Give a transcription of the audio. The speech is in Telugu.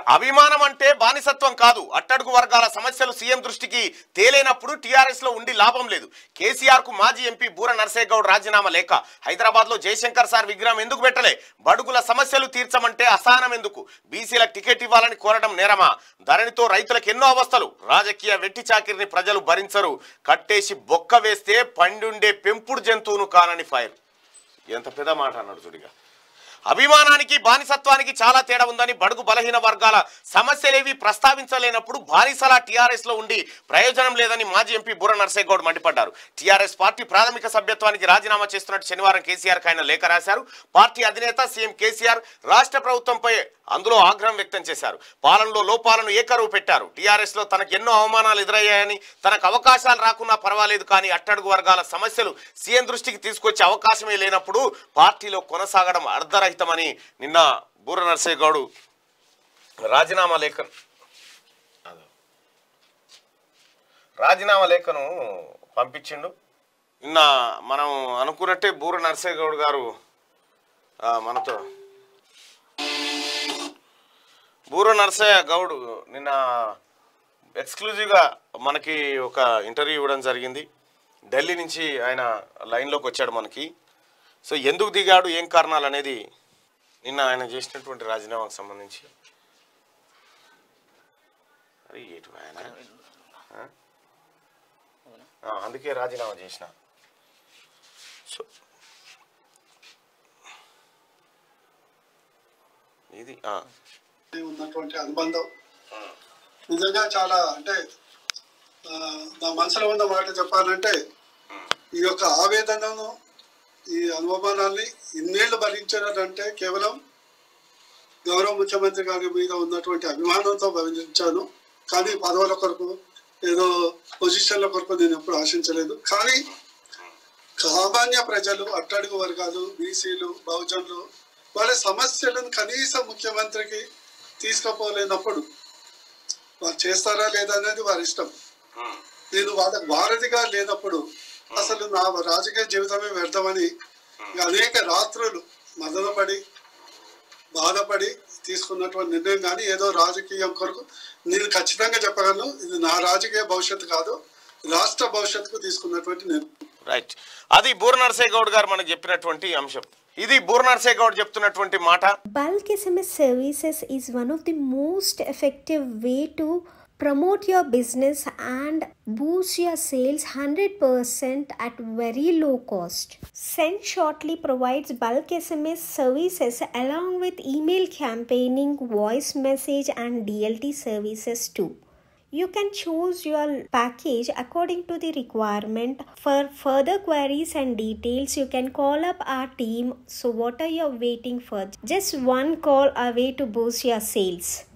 అభిమానం అంటే బానిసత్వం కాదు అట్టడుగు వర్గాల సమస్యలు సీఎం దృష్టికి తేలేనప్పుడు టీఆర్ఎస్ లో ఉండి లాభం లేదు కేసీఆర్ కు మాజీ ఎంపీ బూర నర్సేగౌడ్ రాజీనామా లేక హైదరాబాద్ లో జయశంకర్ సార్ విగ్రహం ఎందుకు పెట్టలే బడుగుల సమస్యలు తీర్చమంటే అసహనం ఎందుకు బీసీలకు టికెట్ ఇవ్వాలని కోరడం నేరమా ధరణితో రైతులకు ఎన్నో అవస్థలు రాజకీయ వెట్టి చాకిరిని ప్రజలు భరించరు కట్టేసి బొక్క వేస్తే పండుండే పెంపుడు జంతువును కానని ఫైర్ ఎంత పెద్ద మాట అన్నాడు చూడిగా అభిమానానికి బానిసత్వానికి చాలా తేడా ఉందని బడుగు బలహీన వర్గాల సమస్యలేవి ప్రస్తావించలేనప్పుడు బానిసలా టీఆర్ఎస్ లో ఉండి ప్రయోజనం లేదని మాజీ ఎంపీ బుర్ర నర్సేగౌడ్ మండిపడ్డారు టీఆర్ఎస్ పార్టీ ప్రాథమిక సభ్యత్వానికి రాజీనామా చేస్తున్నట్టు శనివారం కేసీఆర్ ఆయన లేఖ రాశారు పార్టీ అధినేత సీఎం కేసీఆర్ రాష్ట్ర ప్రభుత్వంపై అందులో ఆగ్రహం వ్యక్తం చేశారు పాలనలో లోపాలను ఏకరువు పెట్టారు టీఆర్ఎస్ లో తనకు ఎన్నో అవమానాలు ఎదురయ్యాయని తనకు అవకాశాలు రాకున్నా పర్వాలేదు కానీ అట్టడుగు వర్గాల సమస్యలు సీఎం దృష్టికి తీసుకొచ్చే అవకాశమే లేనప్పుడు పార్టీలో కొనసాగడం అర్ధరహితమని నిన్న బూర నర్సయ్య గౌడు రాజీనామా లేఖను రాజీనామా లేఖను పంపించిండు నిన్న మనం అనుకున్నట్టే బూర నర్సయ్య గౌడ్ గారు ఆ, మనతో బూర నర్సయ్య గౌడ్ నిన్న ఎక్స్క్లూజివ్గా మనకి ఒక ఇంటర్వ్యూ ఇవ్వడం జరిగింది ఢిల్లీ నుంచి ఆయన లైన్లోకి వచ్చాడు మనకి సో ఎందుకు దిగాడు ఏం కారణాలు అనేది నిన్న ఆయన చేసినటువంటి రాజీనామాకు సంబంధించి అరే ఏటు ఆయన ఆ? ఆ, అందుకే రాజీనామా చేసిన సో ఇది ఆ. ఉన్నటువంటి అనుబంధం నిజంగా చాలా అంటే ఆ, నా మనసులో ఉన్న మాట చెప్పాలంటే ఈ యొక్క ఆవేదనను ఈ అనుభవాన్ని ఇన్నేళ్లు భరించానంటే కేవలం గౌరవ ముఖ్యమంత్రి గారి మీద ఉన్నటువంటి అభిమానంతో భరించాను కానీ పదవుల కొరకు ఏదో పొజిషన్ల కొరకు నేను ఎప్పుడు ఆశించలేదు కానీ సామాన్య ప్రజలు అట్టడుగు వర్గాలు బీసీలు బహుజనులు వాళ్ళ సమస్యలను కనీసం ముఖ్యమంత్రికి తీసుకుపోలేనప్పుడు వారు చేస్తారా లేదా అనేది వారి ఇష్టం నేను వాళ్ళకి వారధిగా లేనప్పుడు అసలు నా రాజకీయ జీవితమే వ్యర్థమని ఇక అనేక రాత్రులు మదనపడి బాధపడి తీసుకున్నటువంటి నిర్ణయం కానీ ఏదో రాజకీయం కొరకు నేను ఖచ్చితంగా చెప్పగలను ఇది నా రాజకీయ భవిష్యత్తు కాదు రాష్ట్ర భవిష్యత్తుకు తీసుకున్నటువంటి నిర్ణయం రైట్ అది బూర నర్సయ్య గౌడ్ గారు మనకు చెప్పినటువంటి అంశం ఇది బూర నర్సయ్య గౌడ్ చెప్తున్నటువంటి మాట Bulk SMS services is one of the most effective way to promote your business and boost your sales 100% at very low cost. Send Shortly provides bulk SMS services along with email campaigning, voice message and DLT services too. You can choose your package according to the requirement. For further queries and details, you can call up our team. So, what are you waiting for? Just one call away to boost your sales.